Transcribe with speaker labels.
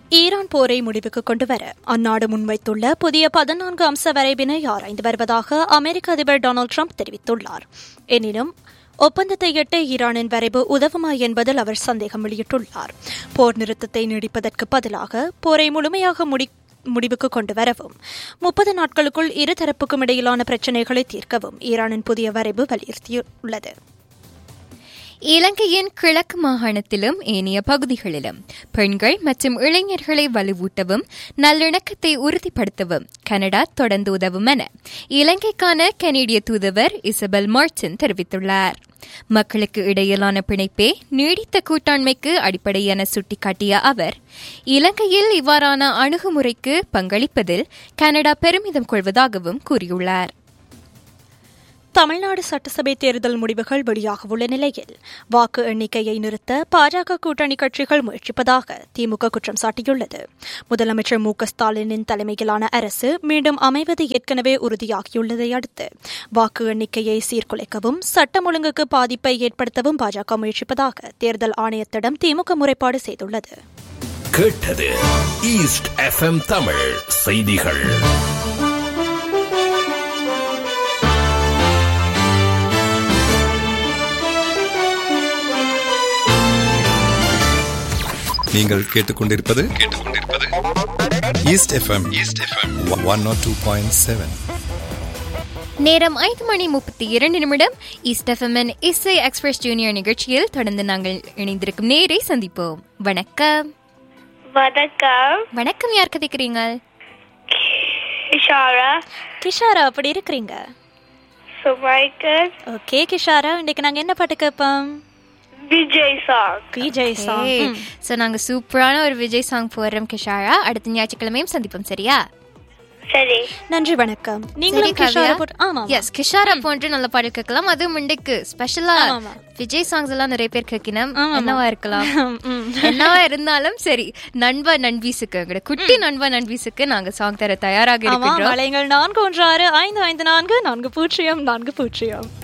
Speaker 1: Iran போரை முடிவுக்கு கொண்டுவர அந்நாடு முன்வைத்துள்ள புதிய பதினான்கு அம்ச வரைவினை ஆராய்ந்து வருவதாக அமெரிக்க அதிபர் டொனால்டு ட்ரம்ப் தெரிவித்துள்ளார் எனினும் ஒப்பந்தத்தை எட்ட ஈரானின் வரைவு உதவுமா என்பதில் அவர் சந்தேகம் வெளியிட்டுள்ளார் போர் நிறுத்தத்தை நீடிப்பதற்கு பதிலாக போரை முழுமையாக முடி முடிவுக்கு கொண்டு வரவும் முப்பது நாட்களுக்குள் இருதரப்புக்கும் இடையிலான பிரச்சினைகளை தீர்க்கவும் ஈரானின் புதிய வரைவு வலியுறுத்தியுள்ளது
Speaker 2: இலங்கையின் கிழக்கு மாகாணத்திலும் ஏனைய பகுதிகளிலும் பெண்கள் மற்றும் இளைஞர்களை வலுவூட்டவும் நல்லிணக்கத்தை உறுதிப்படுத்தவும் கனடா தொடர்ந்து உதவும் என இலங்கைக்கான கனேடிய தூதுவர் இசபெல் மார்டின் தெரிவித்துள்ளார் மக்களுக்கு இடையிலான பிணைப்பே நீடித்த கூட்டாண்மைக்கு அடிப்படை என சுட்டிக்காட்டிய அவர் இலங்கையில் இவ்வாறான அணுகுமுறைக்கு பங்களிப்பதில் கனடா பெருமிதம் கொள்வதாகவும் கூறியுள்ளார்
Speaker 1: தமிழ்நாடு சட்டசபை தேர்தல் முடிவுகள் வெளியாகவுள்ள நிலையில் வாக்கு எண்ணிக்கையை நிறுத்த பாஜக கூட்டணி கட்சிகள் முயற்சிப்பதாக திமுக குற்றம் சாட்டியுள்ளது முதலமைச்சர் மு ஸ்டாலினின் தலைமையிலான அரசு மீண்டும் அமைவது ஏற்கனவே உறுதியாகியுள்ளதை அடுத்து வாக்கு எண்ணிக்கையை சீர்குலைக்கவும் சட்டம் ஒழுங்குக்கு பாதிப்பை ஏற்படுத்தவும் பாஜக முயற்சிப்பதாக தேர்தல் ஆணையத்திடம் திமுக முறைப்பாடு செய்துள்ளது
Speaker 3: கேட்டது ஈஸ்ட் எஃப்எம் தமிழ் செய்திகள்
Speaker 4: நீங்கள் கேட்டுக்கொண்டிருப்பது கேட்டுக்கொண்டிருப்பது east FM east FM one nought two point seven
Speaker 2: நேரம் ஐந்து மணி முப்பத்தி இரண்டு நிமிடம் ஈஸ்ட் எஃப்எம்என் இசை எக்ஸ்பிரஸ் ஜூனியர் நிகழ்ச்சியில் தொடர்ந்து நாங்கள் இணைந்திருக்கும் நேரை சந்திப்போம் வணக்கம்
Speaker 5: வணக்கம்
Speaker 2: வணக்கம் யார் கதைக்கிறீங்க
Speaker 5: இஷாரா
Speaker 1: கிஷாரா அப்படி இருக்கிறீங்க
Speaker 5: சுமைக்கர்
Speaker 1: ஓகே கிஷாரா இன்னைக்கு நாங்க என்ன பாட்டு கேட்போம்
Speaker 5: விஜய் சாங்
Speaker 1: விஜய் சாங் ம்.
Speaker 2: ஸோ நாங்கள் சூப்பரான ஒரு விஜய் சாங் போடுறோம் கிஷாரா அடுத்த ஞாயிற்றுக்கிழமையும் சந்திப்போம் சரியா
Speaker 5: சரி
Speaker 1: நன்றி வணக்கம் நீங்களும் கிஷாரா போட்டு ஆமா
Speaker 2: எஸ் கிஷாரா போன்று நல்ல பாடல் கேட்கலாம் அதுவும் இன்றைக்கு ஸ்பெஷலா
Speaker 1: ஆமா.
Speaker 2: விஜய் சாங்ஸ் எல்லாம் நிறைய பேர் கேட்கணும்
Speaker 1: ஆமா.
Speaker 2: என்னவா இருக்கலாம் என்னவா இருந்தாலும் சரி நண்பா நண்பீஸுக்கு எங்களோட குட்டி நண்பா நண்பீஸுக்கு நாங்க சாங் தர தயாராக
Speaker 1: ஆமா
Speaker 2: இருக்கின்றோம்
Speaker 1: வளையங்கள் நான்கு ஒன்று ஆறு ஐந்து ஐந்து நான்கு நான்கு பூஜ்ஜியம் நான்கு பூஜ்ஜியம்